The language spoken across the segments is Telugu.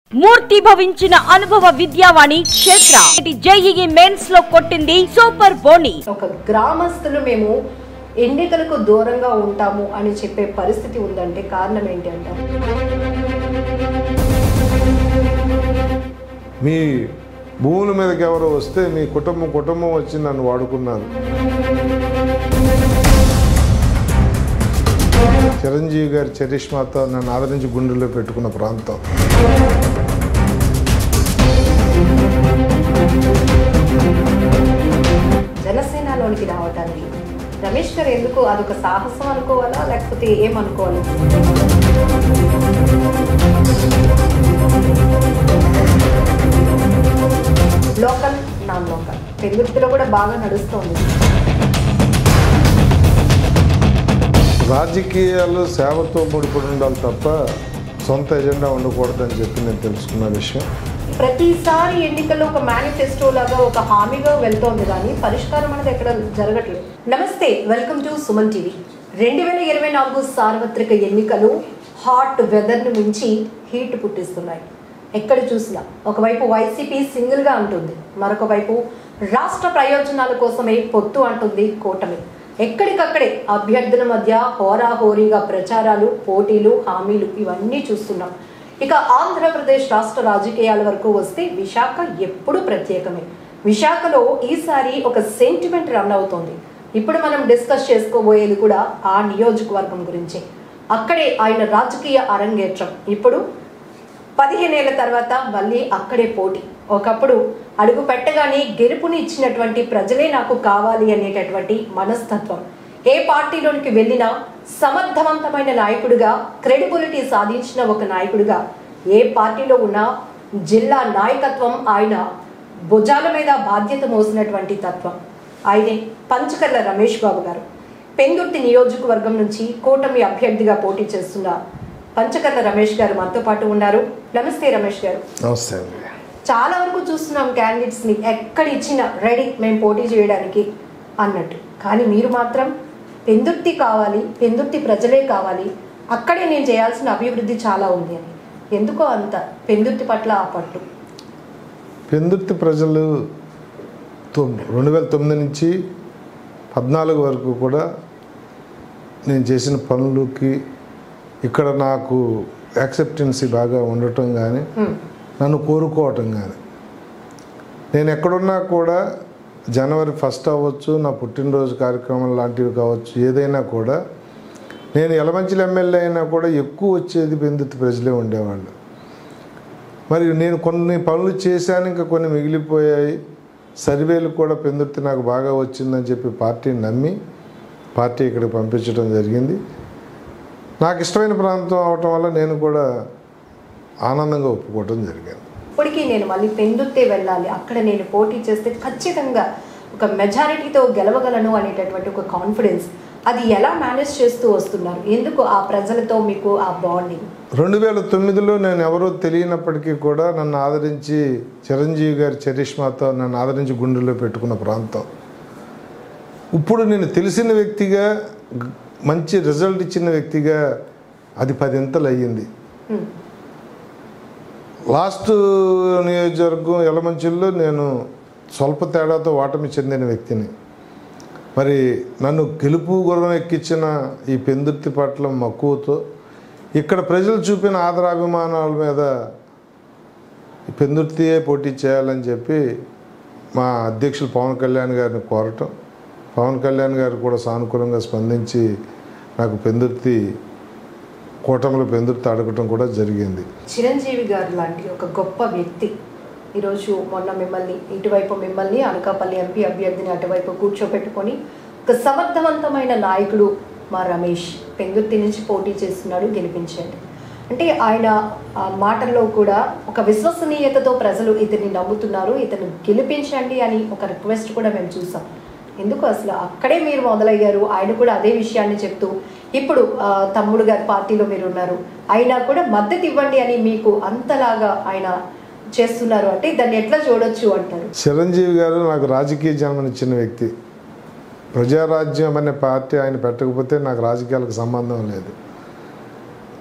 మూర్తి భవించిన అనుభవ విద్యావాణి క్షేత్ర జేఈఈ మెయిన్స్ లో కొట్టింది సూపర్ బోని ఒక గ్రామస్తులు మేము ఎన్నికలకు దూరంగా ఉంటాము అని చెప్పే పరిస్థితి ఉందంటే కారణం ఏంటి అంటారు మీ భూముల మీదకి ఎవరో వస్తే మీ కుటుంబం కుటుంబం వచ్చి నన్ను వాడుకున్నారు చిరంజీవి గారి చరిష్మాతో నన్ను ఆదరించి గుండెల్లో పెట్టుకున్న ప్రాంతం జనసేనలోనికి రావటానికి రమేష్ గారు ఎందుకు అదొక సాహసం అనుకోవాలా లేకపోతే ఏమనుకోవాలి లోకల్ నాన్ లోకల్ పెరుగుతులో కూడా బాగా నడుస్తోంది రాజకీయాలు సేవతో ముడిపడి ఉండాలి తప్ప సొంత ఎజెండా ఉండకూడదని చెప్పి నేను తెలుసుకున్న విషయం ప్రతిసారి ఎన్నికల్లో ఒక మేనిఫెస్టో లాగా ఒక హామీగా వెళ్తోంది కానీ పరిష్కారం అనేది ఎక్కడ జరగట్లేదు నమస్తే వెల్కమ్ టు సుమన్ టీవీ రెండు వేల ఇరవై నాలుగు సార్వత్రిక ఎన్నికలు హాట్ వెదర్ను మించి హీట్ పుట్టిస్తున్నాయి ఎక్కడ చూసినా ఒకవైపు వైసీపీ సింగిల్గా అంటుంది మరొక వైపు రాష్ట్ర ప్రయోజనాల కోసమే పొత్తు అంటుంది కూటమి ఎక్కడికక్కడే అభ్యర్థుల మధ్య హోరాహోరీగా ప్రచారాలు పోటీలు హామీలు ఇవన్నీ చూస్తున్నాం ఇక ఆంధ్రప్రదేశ్ రాష్ట్ర రాజకీయాల వరకు వస్తే విశాఖ ఎప్పుడు ప్రత్యేకమే విశాఖలో ఈసారి ఒక సెంటిమెంట్ రన్ అవుతోంది ఇప్పుడు మనం డిస్కస్ చేసుకోబోయేది కూడా ఆ నియోజకవర్గం గురించే అక్కడే ఆయన రాజకీయ అరంగేట్రం ఇప్పుడు పదిహేనేళ్ల తర్వాత మళ్ళీ అక్కడే పోటీ ఒకప్పుడు అడుగు పెట్టగానే గెలుపుని ఇచ్చినటువంటి ప్రజలే నాకు కావాలి అనేటటువంటి మనస్తత్వం ఏ పార్టీలోనికి వెళ్ళినా సమర్థవంతమైన నాయకుడిగా క్రెడిబిలిటీ సాధించిన ఒక నాయకుడిగా ఏ పార్టీలో ఉన్నా జిల్లా నాయకత్వం ఆయన భుజాల మీద బాధ్యత మోసినటువంటి తత్వం ఆయనే పంచకర్ల రమేష్ బాబు గారు పెందుర్తి నియోజకవర్గం నుంచి కూటమి అభ్యర్థిగా పోటీ చేస్తున్న పంచకర్ల రమేష్ గారు మనతో పాటు ఉన్నారు నమస్తే రమేష్ గారు నమస్తే అండి చాలా వరకు చూస్తున్నాం క్యాండిడేట్స్ ని ఎక్కడ ఇచ్చినా రెడీ మేము పోటీ చేయడానికి అన్నట్టు కానీ మీరు మాత్రం పెందుర్తి కావాలి పెందుర్తి ప్రజలే కావాలి అక్కడే నేను చేయాల్సిన అభివృద్ధి చాలా ఉంది అని ఎందుకో అంత పెందుర్తి పట్ల ఆ పట్టు పెందుర్తి ప్రజలు తొమ్- రెండు వేల తొమ్మిది నుంచి పద్నాలుగు వరకు కూడా నేను చేసిన పనులకి ఇక్కడ నాకు యాక్సెప్టెన్సీ బాగా ఉండటం కానీ హ్మ్. నన్ను కోరుకోవటం కానీ నేను ఎక్కడున్నా కూడా జనవరి ఫస్ట్ అవ్వచ్చు నా పుట్టినరోజు కార్యక్రమం లాంటివి కావచ్చు ఏదైనా కూడా నేను ఎలమంచిల ఎమ్మెల్యే అయినా కూడా ఎక్కువ వచ్చేది పెందుర్తి ప్రజలే ఉండేవాళ్ళు మరి నేను కొన్ని పనులు చేశాను ఇంకా కొన్ని మిగిలిపోయాయి సర్వేలు కూడా పెందుర్తి నాకు బాగా వచ్చిందని చెప్పి పార్టీని నమ్మి పార్టీ ఇక్కడికి పంపించడం జరిగింది నాకు ఇష్టమైన ప్రాంతం అవటం వల్ల నేను కూడా ఆనందంగా ఒప్పుకోవటం జరిగింది ఇప్పటికీ నేను మళ్ళీ పెందుర్తే వెళ్ళాలి అక్కడ నేను పోటీ చేస్తే ఖచ్చితంగా ఒక మెజారిటీతో గెలవగలను అనేటటువంటి ఒక కాన్ఫిడెన్స్ అది ఎలా మేనేజ్ చేస్తూ వస్తున్నారు ఎందుకు ఆ ప్రజలతో మీకు ఆ బాండింగ్ రెండు వేల తొమ్మిదిలో నేను ఎవరో తెలియనప్పటికీ కూడా నన్ను ఆదరించి చిరంజీవి గారి చరిష్మాతో నన్ను ఆదరించి గుండెల్లో పెట్టుకున్న ప్రాంతం ఇప్పుడు నేను తెలిసిన వ్యక్తిగా గ- మంచి రిజల్ట్ ఇచ్చిన వ్యక్తిగా అది పదింతలు అయ్యింది లాస్ట్ నియోజకవర్గం ఎలమంచిల్లో నేను స్వల్ప తేడాతో ఓటమి చెందిన వ్యక్తిని మరి నన్ను గెలుపు గుర్రం ఎక్కించిన ఈ పెందుర్తి పట్ల మక్కువతో ఇక్కడ ప్రజలు చూపిన ఆదరాభిమానాల మీద ఈ పెందుర్తియే పోటీ చేయాలని చెప్పి మా అధ్యక్షులు పవన్ కళ్యాణ్ గారిని కోరటం పవన్ కళ్యాణ్ గారు కూడా సానుకూలంగా స్పందించి నాకు పెందుర్తి కూటమిలో పెందుర్తి అడగటం కూడా జరిగింది చిరంజీవి గారు లాంటి ఒక గొప్ప వ్యక్తి ఈరోజు మొన్న మిమ్మల్ని ఇటువైపు మిమ్మల్ని అనకాపల్లి ఎంపీ అభ్యర్థిని అటువైపు కూర్చోబెట్టుకొని ఒక సమర్థవంతమైన నాయకుడు మా రమేష్ పెందుర్తి నుంచి పోటీ చేస్తున్నాడు గెలిపించండి అంటే ఆయన ఆ మాటల్లో కూడా ఒక విశ్వసనీయతతో ప్రజలు ఇతన్ని నమ్ముతున్నారు ఇతను గెలిపించండి అని ఒక రిక్వెస్ట్ కూడా మేము చూసాం ఎందుకు అసలు అక్కడే మీరు మొదలయ్యారు ఆయన కూడా అదే విషయాన్ని చెప్తూ ఇప్పుడు ఆ, తమ్ముడు గారి పార్టీలో మీరు ఉన్నారు అయినా కూడా మద్దతు ఇవ్వండి అని మీకు అంతలాగా ఆయన చేస్తున్నారు అంటే దాన్ని ఎట్లా చూడొచ్చు అంటారు చిరంజీవి గారు నాకు రాజకీయ జన్మనిచ్చిన వ్యక్తి ప్రజారాజ్యం అనే పార్టీ ఆయన పెట్టకపోతే నాకు రాజకీయాలకు సంబంధం లేదు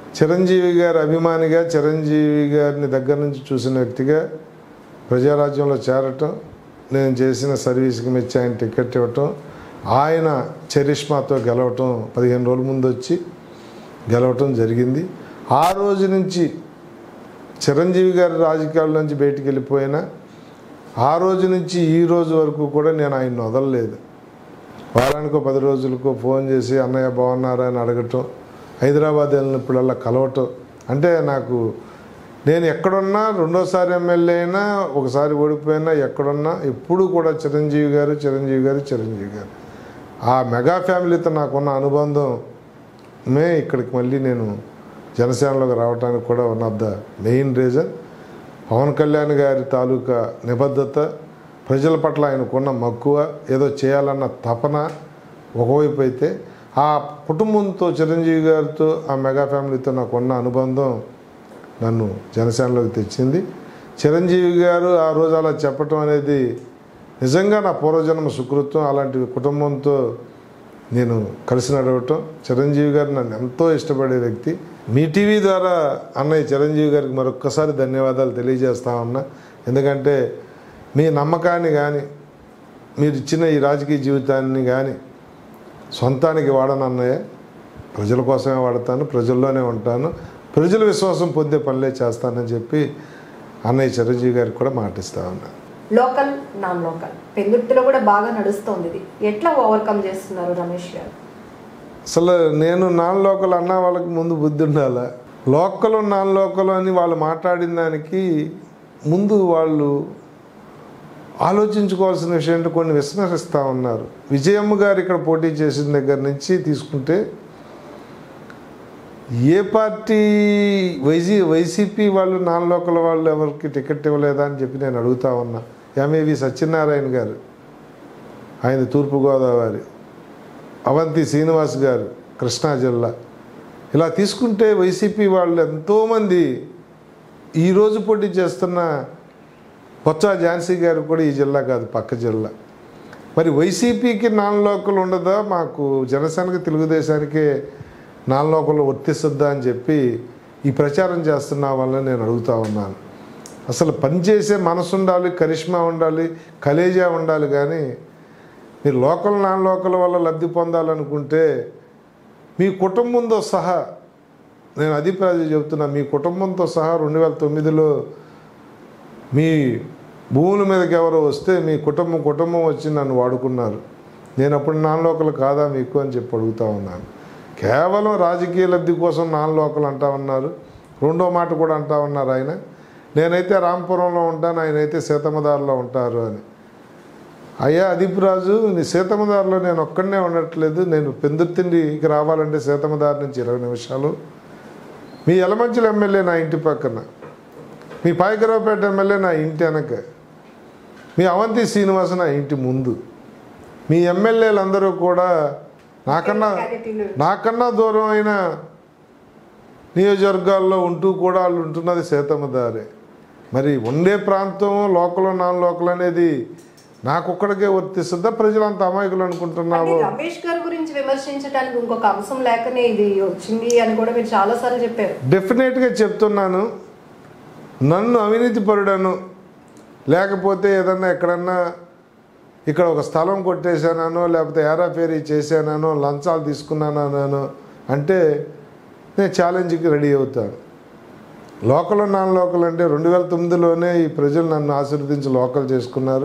చిరంజీవి గారి అభిమానిగా చిరంజీవి గారిని దగ్గర నుంచి చూసిన వ్యక్తిగా ప్రజారాజ్యంలో చేరటం నేను చేసిన సర్వీస్కి మెచ్చి ఆయన టికెట్ ఇవ్వటం ఆయన చరిష్మాతో గెలవటం పదిహేను రోజుల ముందు వచ్చి గెలవటం జరిగింది ఆ రోజు నుంచి చిరంజీవి గారి రాజకీయాల నుంచి బయటికి వెళ్ళిపోయినా ఆ రోజు నుంచి ఈ రోజు వరకు కూడా నేను ఆయన్ని వదలలేదు వారానికో పది రోజులకో ఫోన్ చేసి అన్నయ్య బాగున్నారా అని అడగటం హైదరాబాద్ వెళ్ళినప్పుడల్లా కలవటం అంటే నాకు నేను ఎక్కడున్నా రెండోసారి ఎమ్మెల్యే అయినా ఒకసారి ఓడిపోయినా ఎక్కడున్నా ఎప్పుడు కూడా చిరంజీవి గారు చిరంజీవి గారు చిరంజీవి గారు ఆ మెగా ఫ్యామిలీతో నాకున్న అనుబంధం మే ఇక్కడికి మళ్ళీ నేను జనసేనలోకి రావడానికి కూడా one of the main reason Pawan Kalyan garu తాలూకా నిబద్ధత ప్రజల పట్ల ఆయనకున్న మక్కువ ఏదో చేయాలన్న తపన ఒకవైపు అయితే ఆ కుటుంబంతో చిరంజీవి గారితో ఆ మెగా ఫ్యామిలీతో నాకున్న అనుబంధం నన్ను జనసేనలోకి తెచ్చింది చిరంజీవి గారు ఆ రోజు అలా చెప్పటం అనేది నిజంగా నా పూర్వజన్మ సుకృతం అలాంటి కుటుంబంతో నేను కలిసి నడవటం చిరంజీవి గారు నన్ను ఎంతో ఇష్టపడే వ్యక్తి మీ టీవీ ద్వారా అన్నయ్య చిరంజీవి గారికి మరొక్కసారి ధన్యవాదాలు తెలియజేస్తా ఉన్నా ఎందుకంటే మీ నమ్మకాన్ని కానీ మీరు ఇచ్చిన ఈ రాజకీయ జీవితాన్ని కానీ సొంతానికి వాడను అన్నయ్య ప్రజల కోసమే వాడతాను ప్రజల్లోనే ఉంటాను ప్రజల విశ్వాసం పొందే పనులే చేస్తానని చెప్పి అన్నయ్య చిరంజీవి గారికి కూడా మాటిస్తా ఉన్నాను లోకల్ నాన్ లోకల్ పెందుర్తిలో కూడా బాగా నడుస్తోంది ఇది ఎట్లా ఓవర్కమ్ చేస్తున్నారు రమేష్ గారు అసలు నేను నాన్ లోకల్ అన్న వాళ్ళకి ముందు బుద్ధి ఉండాలా లోకల్ నాన్ లోకల్ అని వాళ్ళు మాట్లాడిన దానికి ముందు వాళ్ళు ఆలోచించుకోవాల్సిన విషయం అంటే కొన్ని విస్మరిస్తూ ఉన్నారు విజయమ్మ గారు ఇక్కడ పోటీ చేసిన దగ్గర నుంచి తీసుకుంటే ఏ పార్టీ వైసీ వైసీపీ వాళ్ళు నాన్ లోకల్ వాళ్ళు ఎవరికి టికెట్ ఇవ్వలేదా అని చెప్పి నేను అడుగుతా ఉన్నా ఎంఏవి సత్యనారాయణ గారు ఆయన తూర్పుగోదావరి అవంతి శ్రీనివాస్ గారు కృష్ణా జిల్లా ఇలా తీసుకుంటే వైసీపీ వాళ్ళు ఎంతోమంది ఈరోజు పోటీ చేస్తున్న బొత్స ఝాన్సీ గారు కూడా ఈ జిల్లా కాదు పక్క జిల్లా మరి వైసీపీకి నాన్ లోకల్ ఉండదా మాకు జనసేనకి తెలుగుదేశానికి నాన్ లోకల్ వర్తిస్తుందా అని చెప్పి ఈ ప్రచారం చేస్తున్న వాళ్ళని నేను అడుగుతా ఉన్నాను అసలు పనిచేసే మనసు ఉండాలి కరిష్మా ఉండాలి కలేజా ఉండాలి కానీ మీరు లోకల్ నాన్ లోకల్ వల్ల లబ్ధి పొందాలనుకుంటే మీ కుటుంబంతో సహా నేను అభిప్రాయం చెబుతున్నా మీ కుటుంబంతో సహా రెండు వేల తొమ్మిదిలో మీ భూముల మీదకి ఎవరో వస్తే మీ కుటుంబం కుటుంబం వచ్చి నన్ను వాడుకున్నారు నేను అప్పుడు నాన్ లోకల్ కాదా మీకు అని చెప్పి అడుగుతా ఉన్నాను కేవలం రాజకీయ లబ్ధి కోసం నాన్ లోకల్ అంటా ఉన్నారు రెండో మాట కూడా అంటా ఉన్నారు ఆయన నేనైతే రాంపురంలో ఉంటాను ఆయన అయితే సీతమ్మదారిలో ఉంటారు అని అయ్యా అదిపురాజు నీ సీతమ్మదారిలో నేను ఒక్కడనే ఉండట్లేదు నేను పెందుర్తిండికి రావాలంటే సీతమ్మదారి నుంచి ఇరవై నిమిషాలు మీ యలమంచిల ఎమ్మెల్యే నా ఇంటి పక్కన మీ పాయకరావుపేట ఎమ్మెల్యే నా ఇంటి వెనక మీ అవంతి శ్రీనివాస నా ఇంటి ముందు మీ ఎమ్మెల్యేలందరూ కూడా నాకన్నా నాకన్నా దూరం అయిన నియోజకవర్గాల్లో ఉంటూ కూడా వాళ్ళు ఉంటున్నది సీతమ్మదారే మరి ఉండే ప్రాంతం లోకల్ నాన్ లోకల్ అనేది నాకొక్కడికే వర్తిస్తుందా ప్రజలంతా అమాయకులు అంటే అనుకుంటున్నావు రమేష్ గారి గురించి విమర్శించడానికి ఇంకొక అంశం లేకనే ఇది వచ్చింది అని కూడా మీరు చాలా సార్లు చెప్పారు డెఫినెట్గా చెప్తున్నాను నన్ను అవినీతి పరుడను లేకపోతే ఏదన్నా ఎక్కడన్నా ఇక్కడ ఒక స్థలం కొట్టేశానో లేకపోతే ఏరాఫేరీ చేశానో లంచాలు తీసుకున్నానో అంటే నేను ఛాలెంజ్కి రెడీ అవుతాను లోకల్ నాన్ లోకల్ అంటే రెండు వేల తొమ్మిదిలోనే ఈ ప్రజలు నన్ను ఆశీర్వదించి లోకల్ చేసుకున్నారు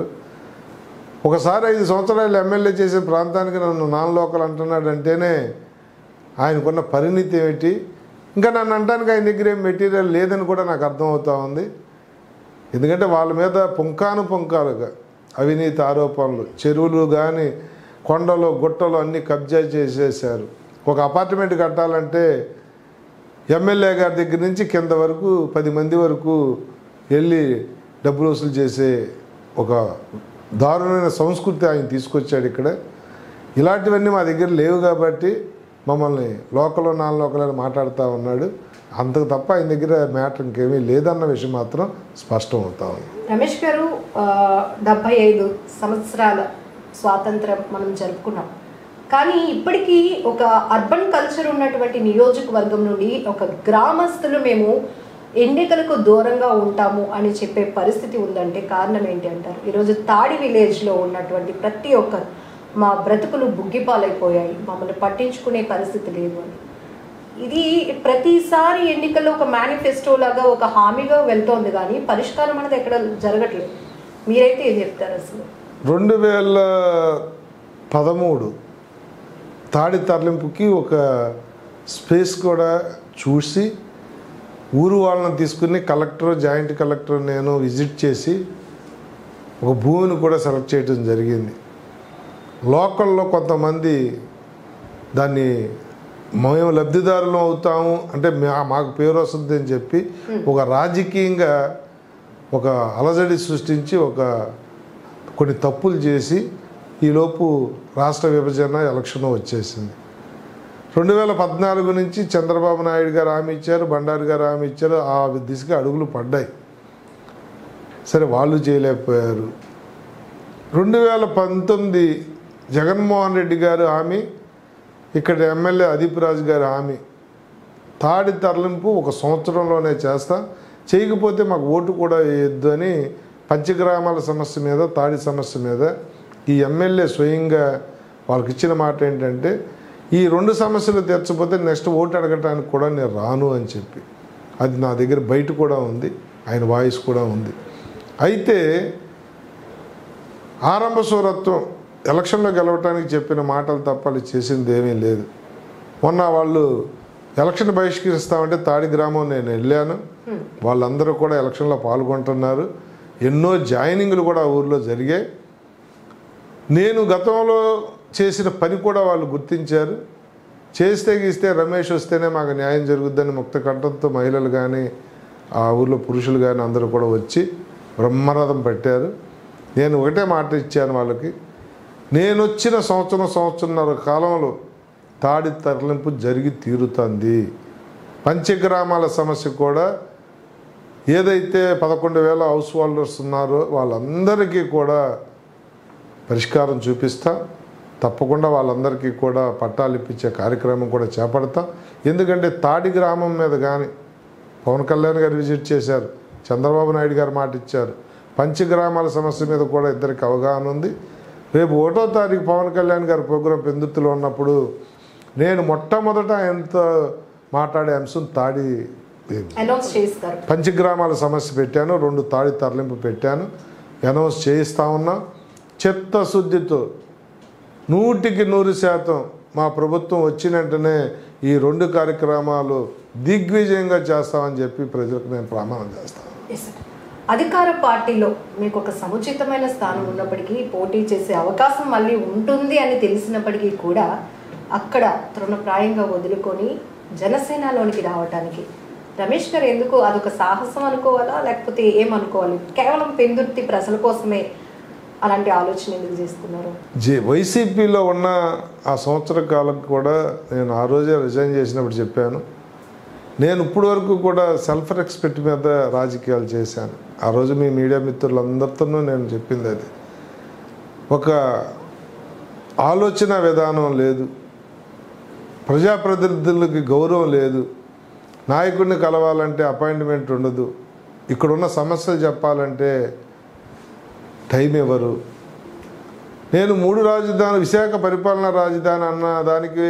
ఒకసారి ఐదు సంవత్సరాలు ఎమ్మెల్యే చేసే ప్రాంతానికి నన్ను నాన్ లోకల్ అంటున్నాడు అంటేనే ఆయనకున్న పరిణితి ఏమిటి ఇంకా నన్ను అంటానికి ఆయన దగ్గర ఏం మెటీరియల్ లేదని కూడా నాకు అర్థమవుతా ఉంది ఎందుకంటే వాళ్ళ మీద పుంకాను పుంకాలుగా అవినీతి ఆరోపణలు చెరువులు కానీ కొండలు గుట్టలు అన్నీ కబ్జా చేసేసారు ఒక అపార్ట్మెంట్ కట్టాలంటే ఎమ్మెల్యే గారి దగ్గర నుంచి కింద వరకు పది మంది వరకు వెళ్ళి డబ్బులు వసూలు చేసే ఒక దారుణమైన సంస్కృతి ఆయన తీసుకొచ్చాడు ఇక్కడ ఇలాంటివన్నీ మా దగ్గర లేవు కాబట్టి మమ్మల్ని లోకల్ నాన్ లోకల్ అని మాట్లాడుతూ ఉన్నాడు అంతకు తప్ప ఆయన దగ్గర మ్యాటర్ ఇంకేమీ లేదన్న విషయం మాత్రం స్పష్టం అవుతా ఉంది రమేష్ గారు ఆ, డెబ్బై ఐదు సంవత్సరాల స్వాతంత్రం మనం జరుపుకున్నాం కానీ ఇప్పటికీ ఒక అర్బన్ కల్చర్ ఉన్నటువంటి నియోజకవర్గం నుండి ఒక గ్రామస్తులు మేము ఎన్నికలకు దూరంగా ఉంటాము అని చెప్పే పరిస్థితి ఉందంటే కారణం ఏంటి అంటారు ఈరోజు తాడి విలేజ్లో ఉన్నటువంటి ప్రతి ఒక్కరు మా బ్రతుకులు బుగ్గిపాలైపోయాయి మమ్మల్ని పట్టించుకునే పరిస్థితి లేదు అని ఇది ప్రతిసారి ఎన్నికల్లో ఒక మేనిఫెస్టో లాగా ఒక హామీగా వెళ్తోంది కానీ పరిష్కారం అనేది ఎక్కడ జరగట్లేదు మీరైతే ఏం చెప్తారు అసలు రెండు వేల పదమూడు తాడి తరలింపుకి ఒక స్పేస్ కూడా చూసి ఊరు వాళ్ళని తీసుకుని కలెక్టర్ జాయింట్ కలెక్టర్ నేను విజిట్ చేసి ఒక భూమిని కూడా సెలెక్ట్ చేయడం జరిగింది లోకల్లో కొంతమంది దాన్ని మేము లబ్ధిదారులు అవుతాము అంటే మా- మాకు పేరు వస్తుంది అని చెప్పి ఒక రాజకీయంగా ఒక అలజడి సృష్టించి ఒక కొన్ని తప్పులు చేసి ఈలోపు రాష్ట్ర విభజన ఎలక్షన్ వచ్చేసింది రెండు వేల పద్నాలుగు నుంచి చంద్రబాబు నాయుడు గారు హామీ ఇచ్చారు బండారు గారు హామీ ఇచ్చారు ఆ దిశగా అడుగులు పడ్డాయి సరే వాళ్ళు చేయలేకపోయారు రెండు వేల పంతొమ్మిది జగన్మోహన్ రెడ్డి గారు హామీ ఇక్కడ ఎమ్మెల్యే అదీప్ రాజు గారి హామీ తాడి తరలింపు ఒక సంవత్సరంలోనే చేస్తా చేయకపోతే మాకు ఓటు కూడా వేయొద్దు అని పంచగ్రామాల సమస్య మీద తాడి సమస్య మీద ఈ ఎమ్మెల్యే స్వయంగా వాళ్ళకి ఇచ్చిన మాట ఏంటంటే ఈ రెండు సమస్యలు తీర్చకపోతే నెక్స్ట్ ఓటు అడగటానికి కూడా నేను రాను అని చెప్పి అది నా దగ్గర బయట కూడా ఉంది ఆయన వాయిస్ కూడా ఉంది అయితే ఆరంభ సూరత్వం ఎలక్షన్లో గెలవటానికి చెప్పిన మాటలు తప్ప వాళ్ళు చేసింది ఏమీ లేదు మొన్న వాళ్ళు ఎలక్షన్ బహిష్కరిస్తామంటే తాడి గ్రామం నేను వెళ్ళాను వాళ్ళందరూ కూడా ఎలక్షన్లో పాల్గొంటున్నారు ఎన్నో జాయినింగ్లు కూడా ఆ ఊర్లో జరిగాయి నేను గతంలో చేసిన పని కూడా వాళ్ళు గుర్తించారు చేస్తే గీస్తే రమేష్ వస్తేనే మాకు న్యాయం జరుగుద్దని ముక్త కంఠంతో మహిళలు కానీ ఆ ఊర్లో పురుషులు కానీ అందరూ కూడా వచ్చి బ్రహ్మరథం పెట్టారు నేను ఒకటే మాట ఇచ్చాను వాళ్ళకి నేను వచ్చిన సంవత్సరం సంవత్సరంన్నర కాలంలో తాడి తరలింపు జరిగి తీరుతుంది పంచగ్రామాల సమస్య కూడా ఏదైతే పదకొండు వేల హౌస్ హోల్డర్స్ ఉన్నారో వాళ్ళందరికీ కూడా పరిష్కారం చూపిస్తా తప్పకుండా వాళ్ళందరికీ కూడా పట్టాలు ఇప్పించే కార్యక్రమం కూడా చేపడతాం ఎందుకంటే తాడి గ్రామం మీద కానీ పవన్ కళ్యాణ్ గారు విజిట్ చేశారు చంద్రబాబు నాయుడు గారు మాట ఇచ్చారు పంచగ్రామాల సమస్య మీద కూడా ఇద్దరికి అవగాహన ఉంది రేపు ఒకటో తారీఖు పవన్ కళ్యాణ్ గారి ప్రోగ్రాం పెందుర్తిలో ఉన్నప్పుడు నేను మొట్టమొదట ఎంత మాట్లాడే అంశం తాడి అనౌన్స్ చేస్తారు పంచగ్రామాల సమస్య పెట్టాను రెండు తాడి తరలింపు పెట్టాను అనౌన్స్ చేయిస్తా ఉన్నా చిత్తశుద్ధితో నూటికి నూరు శాతం మా ప్రభుత్వం వచ్చిన వెంటనే ఈ రెండు కార్యక్రమాలు దిగ్విజయంగా చేస్తామని చెప్పి ప్రజలకు నేను ప్రమాణం చేస్తాను Yes, sir. అధికార పార్టీలో మీకు ఒక సముచితమైన స్థానం ఉన్నప్పటికీ పోటీ చేసే అవకాశం మళ్ళీ ఉంటుంది అని తెలిసినప్పటికీ కూడా అక్కడ తృణప్రాయంగా వదులుకొని జనసేనలోనికి రావటానికి రమేష్ గారు ఎందుకు అదొక సాహసం అనుకోవాలా లేకపోతే ఏమనుకోవాలి కేవలం పెందుర్తి ప్రజల కోసమే అలాంటి ఆలోచన ఎందుకు చేసుకున్నారు జే వైసీపీలో ఉన్న ఆ సంవత్సర కాలం కూడా నేను ఆ రోజే రిజైన్ చేసినప్పుడు చెప్పాను నేను ఇప్పటి వరకు కూడా సెల్ఫ్ రెస్పెక్ట్ మీద రాజకీయాలు చేశాను ఆ రోజు మీ మీడియా మిత్రులందరితోనూ నేను చెప్పింది అది ఒక ఆలోచన విధానం లేదు ప్రజాప్రతినిధులకి గౌరవం లేదు నాయకుడిని కలవాలంటే అపాయింట్మెంట్ ఉండదు ఇక్కడున్న సమస్యలు చెప్పాలంటే టైం ఇవ్వరు నేను మూడు రాజధాని విశాఖ పరిపాలనా రాజధాని అన్న దానికి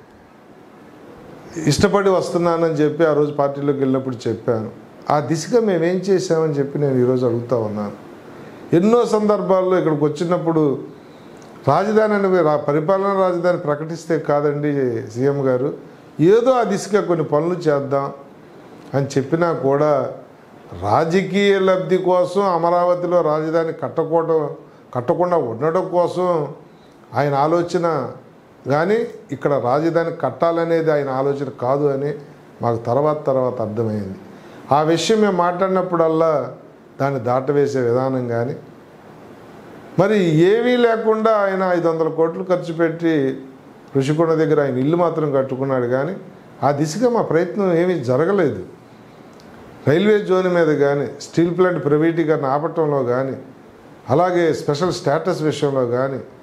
ఇష్టపడి వస్తున్నానని చెప్పి ఆ రోజు పార్టీలోకి వెళ్ళినప్పుడు చెప్పాను ఆ దిశగా మేమేం చేశామని చెప్పి నేను ఈరోజు అడుగుతా ఉన్నాను ఎన్నో సందర్భాల్లో ఇక్కడికి వచ్చినప్పుడు రాజధాని అని రా పరిపాలనా రాజధాని ప్రకటిస్తే కాదండి సీఎం గారు ఏదో ఆ దిశగా కొన్ని పనులు చేద్దాం అని చెప్పినా కూడా రాజకీయ లబ్ధి కోసం అమరావతిలో రాజధాని కట్టకూడడం కట్టకుండా ఉండడం కోసం ఆయన ఆలోచన కానీ ఇక్కడ రాజధాని కట్టాలనేది ఆయన ఆలోచన కాదు అని మాకు తర్వాత తర్వాత అర్థమైంది ఆ విషయం మేము మాట్లాడినప్పుడల్లా దాన్ని దాటవేసే విధానం కానీ మరి ఏమీ లేకుండా ఆయన ఐదు వందల కోట్లు ఖర్చు పెట్టి ఋషికొండ దగ్గర ఆయన ఇల్లు మాత్రం కట్టుకున్నాడు కానీ ఆ దిశగా మా ప్రయత్నం ఏమీ జరగలేదు రైల్వే జోన్ మీద కానీ స్టీల్ ప్లాంట్ ప్రైవేటీకరణ ఆపటంలో కానీ అలాగే స్పెషల్ స్టేటస్ విషయంలో కానీ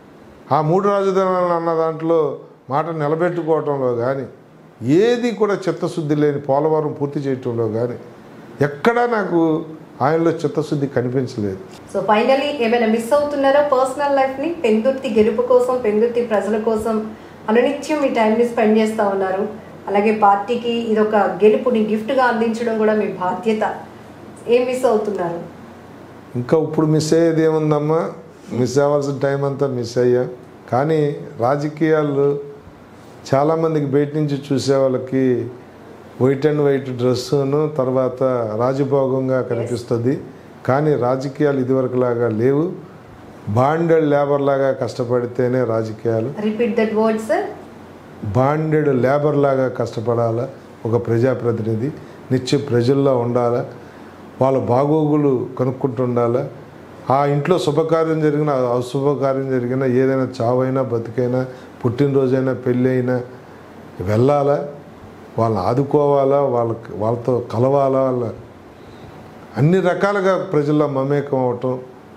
ఆ మూడు రాజధానులు అన్న దాంట్లో మాట నిలబెట్టుకోవటంలో కానీ ఏది కూడా చిత్తశుద్ధి లేని పోలవరం పూర్తి చేయటంలో కానీ ఎక్కడా నాకు ఆయనలో చిత్తశుద్ధి కనిపించలేదు సో ఫైనలీ ఏమైనా మిస్ అవుతున్నారా పర్సనల్ లైఫ్ని పెందుర్తి గెలుపు కోసం పెందుర్తి ప్రజల కోసం అనునిత్యం మీ టైంని స్పెండ్ చేస్తూ ఉన్నారు అలాగే పార్టీకి ఇదొక గెలుపుని గిఫ్ట్గా అందించడం కూడా మీ బాధ్యత ఏం మిస్ అవుతున్నారు ఇంకా ఇప్పుడు మిస్ అయ్యేది ఏముందమ్మా మిస్ అవ్వాల్సిన టైం అంతా మిస్ అయ్యా కానీ రాజకీయాలు చాలామందికి బయట నుంచి చూసే వాళ్ళకి వైట్ అండ్ వైట్ డ్రెస్సును తర్వాత రాజభోగంగా కనిపిస్తుంది కానీ రాజకీయాలు ఇదివరకులాగా లేవు బాండెడ్ లేబర్ లాగా కష్టపడితేనే రాజకీయాలు repeat that word sir bonded labour లాగా కష్టపడాలా ఒక ప్రజాప్రతినిధి నిత్య ప్రజల్లో ఉండాలా వాళ్ళ బాగోగులు కనుక్కుంటూ ఉండాలా ఆ ఇంట్లో శుభకార్యం జరిగిన అశుభకార్యం జరిగిన ఏదైనా చావైనా బతికైనా పుట్టినరోజైనా పెళ్ళి అయినా వెళ్ళాలా వాళ్ళని ఆదుకోవాలా వాళ్ళకి వాళ్ళతో కలవాలా వాళ్ళ అన్ని రకాలుగా ప్రజల్లో మమేకం అవటం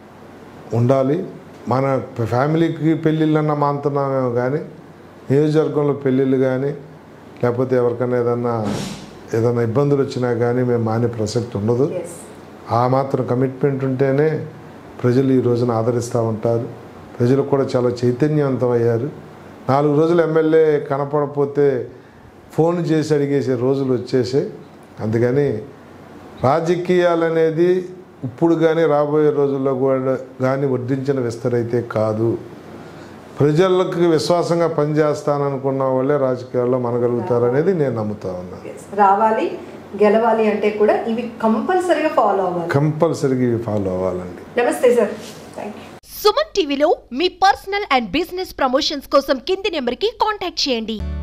ఉండాలి మన ఫ్యామిలీకి పెళ్ళిళ్ళన్నా మానుతున్నామేమో కానీ నియోజకవర్గంలో పెళ్ళిళ్ళు కానీ లేకపోతే ఎవరికైనా ఏదన్నా ఏదైనా ఇబ్బందులు వచ్చినా కానీ మేము మానే ప్రసక్తి ఉండదు ఎస్ ఆ మాత్రం కమిట్మెంట్ ఉంటేనే ప్రజలు ఈ రోజున ఆదరిస్తూ ఉంటారు ప్రజలు కూడా చాలా చైతన్యవంతం అయ్యారు నాలుగు రోజులు ఎమ్మెల్యే కనపడకపోతే ఫోన్ చేసి అడిగేసే రోజులు వచ్చేసాయి అందుకని రాజకీయాలు అనేది ఇప్పుడు కానీ రాబోయే రోజుల్లో కూడా కానీ వడ్డించిన విస్తరైతే కాదు ప్రజలకు విశ్వాసంగా పనిచేస్తాననుకున్న వాళ్ళే రాజకీయాల్లో మనగలుగుతారు అనేది నేను నమ్ముతా ఉన్నాను ఎస్ రావాలి గెలవాలి అంటే కూడా ఇవి కంపల్సరీగా ఫాలో అవ్వాలి కంపల్సరీగా ఇవి ఫాలో అవ్వాలండి నమస్తే సార్ థ్యాంక్ యూ సుమన్ టీవీలో మీ పర్సనల్ అండ్ బిజినెస్ ప్రమోషన్స్ కోసం కింది నెంబర్కి కాంటాక్ట్ చేయండి